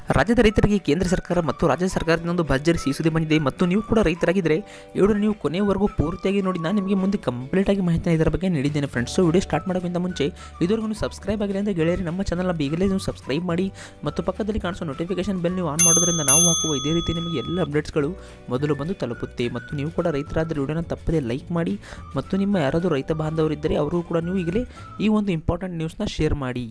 ರಾಜ್ಯದ ರೈತರಿಗೆ ಕೇಂದ್ರ ಸರ್ಕಾರ ಮತ್ತು ರಾಜ್ಯ ಸರ್ಕಾರದಿಂದ ಒಂದು ಭರ್ಜರಿ ಸಿಸುದಿ ಬಂದಿದೆ ಮತ್ತು ನೀವು ಕೂಡ ರೈತರಾಗಿದ್ದರೆ ಇವರು ನೀವು ಕೊನೆಯವರೆಗೂ ಪೂರ್ತಿಯಾಗಿ ನೋಡಿ ನಾನು ನಿಮಗೆ ಮುಂದೆ ಕಂಪ್ಲೀಟಾಗಿ ಮಾಹಿತಿ ಇದರ ಬಗ್ಗೆ ನೀಡಿದ್ದೇನೆ ಫ್ರೆಂಡ್ಸ್ ಸೊ ವಿಡಿಯೋ ಸ್ಟಾರ್ಟ್ ಮಾಡೋಕ್ಕಿಂತ ಮುಂಚೆ ಇದುವರೆಗೂ ನೀವು ಸಬ್ಸ್ಕ್ರೈಬ್ ಆಗಿಲ್ಲ ಅಂದರೆ ಗೆಳೆಯರಿ ನಮ್ಮ ಚಾನಲ್ನ ಈಗಲೇ ನೀವು ಸಬ್ಸ್ಕ್ರೈಬ್ ಮಾಡಿ ಮತ್ತು ಪಕ್ಕದಲ್ಲಿ ಕಾಣಿಸೋ ನೋಟಿಫಿಕೇಶನ್ ಬೆಲ್ ನೀವು ಆನ್ ಮಾಡೋದ್ರಿಂದ ನಾವು ಹಾಕುವ ಇದೇ ರೀತಿ ನಿಮಗೆ ಎಲ್ಲ ಅಪ್ಡೇಟ್ಸ್ಗಳು ಮೊದಲು ಬಂದು ತಲುಪುತ್ತೆ ಮತ್ತು ನೀವು ಕೂಡ ರೈತರಾದರೆ ವಿಡಿಯೋನ ತಪ್ಪದೆ ಲೈಕ್ ಮಾಡಿ ಮತ್ತು ನಿಮ್ಮ ಯಾರಾದರೂ ರೈತ ಬಾಂಧವರಿದ್ದರೆ ಅವರು ಕೂಡ ನೀವು ಈಗಲೇ ಈ ಒಂದು ಇಂಪಾರ್ಟೆಂಟ್ ನ್ಯೂಸ್ನ ಶೇರ್ ಮಾಡಿ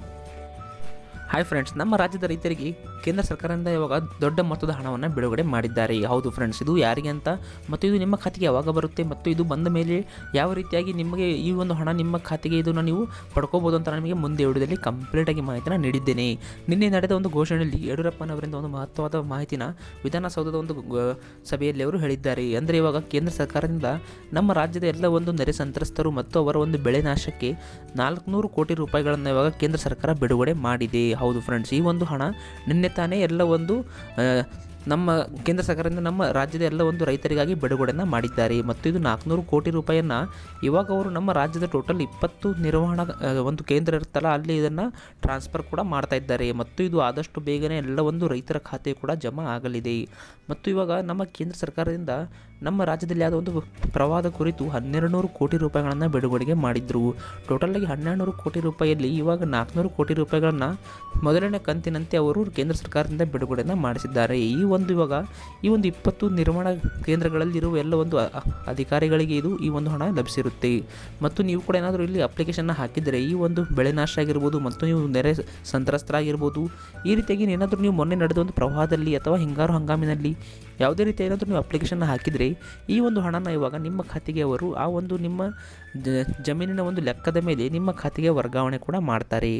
ಹಾಯ್ ಫ್ರೆಂಡ್ಸ್ ನಮ್ಮ ರಾಜ್ಯದ ರೈತರಿಗೆ ಕೇಂದ್ರ ಸರ್ಕಾರದಿಂದ ಇವಾಗ ದೊಡ್ಡ ಮೊತ್ತದ ಹಣವನ್ನು ಬಿಡುಗಡೆ ಮಾಡಿದ್ದಾರೆ ಹೌದು ಫ್ರೆಂಡ್ಸ್ ಇದು ಯಾರಿಗೆ ಅಂತ ಮತ್ತು ಇದು ನಿಮ್ಮ ಖಾತೆಗೆ ಯಾವಾಗ ಬರುತ್ತೆ ಮತ್ತು ಇದು ಬಂದ ಮೇಲೆ ಯಾವ ರೀತಿಯಾಗಿ ನಿಮಗೆ ಈ ಒಂದು ಹಣ ನಿಮ್ಮ ಖಾತೆಗೆ ಇದನ್ನು ನೀವು ಪಡ್ಕೋಬೋದು ಅಂತ ನಿಮಗೆ ಮುಂದೆ ವಿಡಿಯೋದಲ್ಲಿ ಕಂಪ್ಲೀಟಾಗಿ ಮಾಹಿತಿನ ನೀಡಿದ್ದೇನೆ ನಿನ್ನೆ ನಡೆದ ಒಂದು ಘೋಷಣೆಯಲ್ಲಿ ಯಡಿಯೂರಪ್ಪನವರಿಂದ ಒಂದು ಮಹತ್ವವಾದ ಮಾಹಿತಿನ ವಿಧಾನಸೌಧದ ಒಂದು ಗ- ಸಭೆಯಲ್ಲಿ ಅವರು ಹೇಳಿದ್ದಾರೆ ಅಂದರೆ ಇವಾಗ ಕೇಂದ್ರ ಸರ್ಕಾರದಿಂದ ನಮ್ಮ ರಾಜ್ಯದ ಎಲ್ಲ ಒಂದು ನೆರೆ ಸಂತ್ರಸ್ತರು ಮತ್ತು ಅವರ ಒಂದು ಬೆಳೆ ನಾಶಕ್ಕೆ ನಾಲ್ಕುನೂರು ಕೋಟಿ ರೂಪಾಯಿಗಳನ್ನು ಇವಾಗ ಕೇಂದ್ರ ಸರ್ಕಾರ ಬಿಡುಗಡೆ ಮಾಡಿದೆ ಹೌದು ಫ್ರೆಂಡ್ಸ್ ಈ ಒಂದು ಹಣ ನಿನ್ನೆ ತಾನೇ ಎಲ್ಲ ಒಂದು ಆ, ನಮ್ಮ ಕೇಂದ್ರ ಸರ್ಕಾರದಿಂದ ನಮ್ಮ ರಾಜ್ಯದ ಎಲ್ಲ ಒಂದು ರೈತರಿಗಾಗಿ ಬಿಡುಗಡೆನ ಮಾಡಿದ್ದಾರೆ ಮತ್ತು ಇದು ನಾಲ್ಕುನೂರು ಕೋಟಿ ರೂಪಾಯಿಯನ್ನು ಇವಾಗ ಅವರು ನಮ್ಮ ರಾಜ್ಯದ ಟೋಟಲ್ ಇಪ್ಪತ್ತು ನಿರ್ವಹಣಾ ಆ, ಒಂದು ಕೇಂದ್ರ ಇರುತ್ತಲ್ಲ ಅಲ್ಲಿ ಇದನ್ನು ಟ್ರಾನ್ಸ್ಫರ್ ಕೂಡ ಮಾಡ್ತಾ ಇದ್ದಾರೆ ಮತ್ತು ಇದು ಆದಷ್ಟು ಬೇಗನೆ ಎಲ್ಲ ಒಂದು ರೈತರ ಖಾತೆ ಕೂಡ ಜಮಾ ಆಗಲಿದೆ ಮತ್ತು ಇವಾಗ ನಮ್ಮ ಕೇಂದ್ರ ಸರ್ಕಾರದಿಂದ ನಮ್ಮ ರಾಜ್ಯದಲ್ಲಿ ಯಾವುದೋ ಒಂದು ಪ್ರವಾಹದ ಕುರಿತು ಹನ್ನೆರಡು ನೂರು ಕೋಟಿ ರೂಪಾಯಿಗಳನ್ನು ಬಿಡುಗಡೆಗೆ ಮಾಡಿದ್ರು ಟೋಟಲಾಗಿ ಹನ್ನೆರಡು ನೂರು ಕೋಟಿ ರೂಪಾಯಿಯಲ್ಲಿ ಇವಾಗ ನಾಲ್ಕುನೂರು ಕೋಟಿ ರೂಪಾಯಿಗಳನ್ನು ಮೊದಲನೇ ಕಂತಿನಂತೆ ಅವರು ಕೇಂದ್ರ ಸರ್ಕಾರದಿಂದ ಬಿಡುಗಡೆನ ಮಾಡಿಸಿದ್ದಾರೆ ಈ ಒಂದು ಇವಾಗ ಈ ಒಂದು ಇಪ್ಪತ್ತು ನಿರ್ಮಾಣ ಕೇಂದ್ರಗಳಲ್ಲಿರುವ ಎಲ್ಲ ಒಂದು ಅ- ಅ- ಅಧಿಕಾರಿಗಳಿಗೆ ಇದು ಈ ಒಂದು ಹಣ ಲಭಿಸಿರುತ್ತೆ ಮತ್ತು ನೀವು ಕೂಡ ಏನಾದರೂ ಇಲ್ಲಿ ಅಪ್ಲಿಕೇಶನ್ನ ಹಾಕಿದರೆ ಈ ಒಂದು ಬೆಳೆ ನಾಶ ಆಗಿರ್ಬೋದು ಮತ್ತು ನೀವು ನೆರೆ ಸಂತ್ರಸ್ತರಾಗಿರ್ಬೋದು ಈ ರೀತಿಯಾಗಿ ಏನಾದರೂ ನೀವು ಮೊನ್ನೆ ನಡೆದ ಒಂದು ಪ್ರವಾಹದಲ್ಲಿ ಅಥವಾ ಹಿಂಗಾರು ಹಂಗಾಮಿನಲ್ಲಿ ಯಾವುದೇ ರೀತಿ ಏನಾದರೂ ನೀವು ಅಪ್ಲಿಕೇಶನ್ನ ಹಾಕಿದರೆ ಈ ಒಂದು ಹಣನ ಇವಾಗ ನಿಮ್ಮ ಖಾತೆಗೆ ಅವರು ಆ ಒಂದು ನಿಮ್ಮ ಜ- ಜಮೀನಿನ ಒಂದು ಲೆಕ್ಕದ ಮೇಲೆ ನಿಮ್ಮ ಖಾತೆಗೆ ವರ್ಗಾವಣೆ ಕೂಡ ಮಾಡ್ತಾರೆ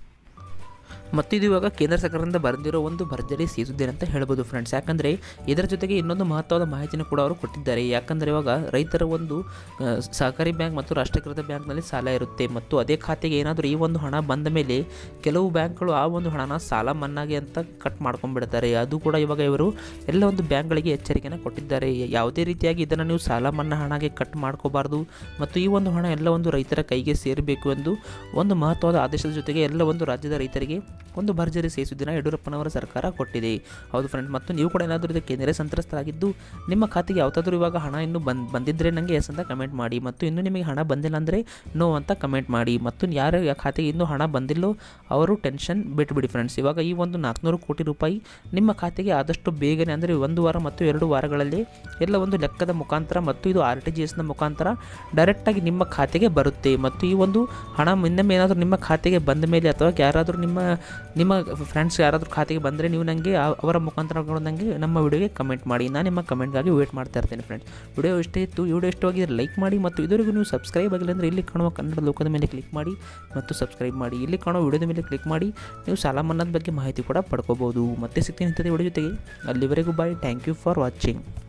ಮತ್ತು ಇದು ಇವಾಗ ಕೇಂದ್ರ ಸರ್ಕಾರದಿಂದ ಬರೆದಿರೋ ಒಂದು ಭರ್ಜರಿ ಸೀಸುದ್ದೇನೆ ಅಂತ ಹೇಳ್ಬೋದು ಫ್ರೆಂಡ್ಸ್ ಯಾಕಂದರೆ ಇದರ ಜೊತೆಗೆ ಇನ್ನೊಂದು ಮಹತ್ವದ ಮಾಹಿತಿನೂ ಕೂಡ ಅವರು ಕೊಟ್ಟಿದ್ದಾರೆ ಯಾಕಂದರೆ ಇವಾಗ ರೈತರ ಒಂದು ಆ, ಸಹಕಾರಿ ಬ್ಯಾಂಕ್ ಮತ್ತು ರಾಷ್ಟ್ರೀಕೃತ ಬ್ಯಾಂಕ್ನಲ್ಲಿ ಸಾಲ ಇರುತ್ತೆ ಮತ್ತು ಅದೇ ಖಾತೆಗೆ ಏನಾದರೂ ಈ ಒಂದು ಹಣ ಬಂದ ಮೇಲೆ ಕೆಲವು ಬ್ಯಾಂಕ್ಗಳು ಆ ಒಂದು ಹಣನ ಸಾಲ ಮನ್ನಾಗೆ ಅಂತ ಕಟ್ ಮಾಡ್ಕೊಂಡ್ಬಿಡ್ತಾರೆ ಅದು ಕೂಡ ಇವಾಗ ಇವರು ಎಲ್ಲ ಒಂದು ಬ್ಯಾಂಕ್ಗಳಿಗೆ ಎಚ್ಚರಿಕೆನ ಕೊಟ್ಟಿದ್ದಾರೆ ಯಾವುದೇ ರೀತಿಯಾಗಿ ಇದನ್ನು ನೀವು ಸಾಲ ಮನ್ನಾ ಹಣಗೆ ಕಟ್ ಮಾಡ್ಕೋಬಾರ್ದು ಮತ್ತು ಈ ಒಂದು ಹಣ ಎಲ್ಲ ಒಂದು ರೈತರ ಕೈಗೆ ಸೇರಬೇಕು ಎಂದು ಒಂದು ಮಹತ್ವದ ಆದೇಶದ ಜೊತೆಗೆ ಎಲ್ಲ ಒಂದು ರಾಜ್ಯದ ರೈತರಿಗೆ ಒಂದು ಭರ್ಜರಿ ಸೇರಿಸುವುದಿನ ಯಡಿಯೂರಪ್ಪನವರ ಸರ್ಕಾರ ಕೊಟ್ಟಿದೆ ಹೌದು ಫ್ರೆಂಡ್ ಮತ್ತು ನೀವು ಕೂಡ ಏನಾದರೂ ಇದಕ್ಕೆ ನೆರೆ ಸಂತ್ರಸ್ತರಾಗಿದ್ದು ನಿಮ್ಮ ಖಾತೆಗೆ ಯಾವುದಾದ್ರೂ ಇವಾಗ ಹಣ ಇನ್ನೂ ಬಂದ್ ಬಂದಿದ್ದರೆ ನನಗೆ ಎಸ್ ಅಂತ ಕಮೆಂಟ್ ಮಾಡಿ ಮತ್ತು ಇನ್ನೂ ನಿಮಗೆ ಹಣ ಬಂದಿಲ್ಲ ಅಂದರೆ ನೋ ಅಂತ ಕಮೆಂಟ್ ಮಾಡಿ ಮತ್ತು ಯಾರ ಖಾತೆಗೆ ಇನ್ನೂ ಹಣ ಬಂದಿಲ್ಲೋ ಅವರು ಟೆನ್ಷನ್ ಬಿಟ್ಬಿಡಿ ಫ್ರೆಂಡ್ಸ್ ಇವಾಗ ಈ ಒಂದು ನಾಲ್ಕುನೂರು ಕೋಟಿ ರೂಪಾಯಿ ನಿಮ್ಮ ಖಾತೆಗೆ ಆದಷ್ಟು ಬೇಗನೆ ಅಂದರೆ ಒಂದು ವಾರ ಮತ್ತು ಎರಡು ವಾರಗಳಲ್ಲಿ ಎಲ್ಲ ಒಂದು ಲೆಕ್ಕದ ಮುಖಾಂತರ ಮತ್ತು ಇದು ಆರ್ ಟಿ ಜಿ ಎಸ್ನ ಮುಖಾಂತರ ಡೈರೆಕ್ಟಾಗಿ ನಿಮ್ಮ ಖಾತೆಗೆ ಬರುತ್ತೆ ಮತ್ತು ಈ ಒಂದು ಹಣ ಇನ್ನೊಮ್ಮೆ ಏನಾದರೂ ನಿಮ್ಮ ಖಾತೆಗೆ ಬಂದ ಮೇಲೆ ಅಥವಾ ಯಾರಾದರೂ ನಿಮ್ಮ ನಿಮ್ಮ ಫ್ರೆಂಡ್ಸ್ ಯಾರಾದರೂ ಖಾತೆಗೆ ಬಂದರೆ ನೀವು ನನಗೆ ಅವರ ಮುಖಾಂತರ ನನಗೆ ನಮ್ಮ ವಿಡಿಯೋಗೆ ಕಮೆಂಟ್ ಮಾಡಿ ನಾನು ನಿಮ್ಮ ಕಮೆಂಟ್ಗಾಗಿ ವೇಟ್ ಮಾಡ್ತಾ ಇರ್ತೇನೆ ಫ್ರೆಂಡ್ಸ್ ವಿಡಿಯೋ ಇಷ್ಟ ಇತ್ತು ಈ ವಿಡಿಯೋ ಇಷ್ಟವಾಗಿದ್ದರೆ ಲೈಕ್ ಮಾಡಿ ಮತ್ತು ಇದುವರೆಗೂ ನೀವು ಸಬ್ಸ್ಕ್ರೈಬ್ ಆಗಿಲ್ಲ ಅಂದರೆ ಇಲ್ಲಿ ಕಾಣುವ ಕನ್ನಡ ಲೋಕದ ಮೇಲೆ ಕ್ಲಿಕ್ ಮಾಡಿ ಮತ್ತು ಸಬ್ಸ್ಕ್ರೈಬ್ ಮಾಡಿ ಇಲ್ಲಿ ಕಾಣುವ ವಿಡಿಯೋದ ಮೇಲೆ ಕ್ಲಿಕ್ ಮಾಡಿ ನೀವು ಸಾಲ ಮನ್ನಾದ ಬಗ್ಗೆ ಮಾಹಿತಿ ಕೂಡ ಪಡ್ಕೋಬೋದು ಮತ್ತೆ ಸಿಗ್ತೀನಿ ಇಂಥದ್ದೇ ವಿಡಿಯೋ ಜೊತೆಗೆ ಅಲ್ಲಿವರೆಗೂ bye thank you for watching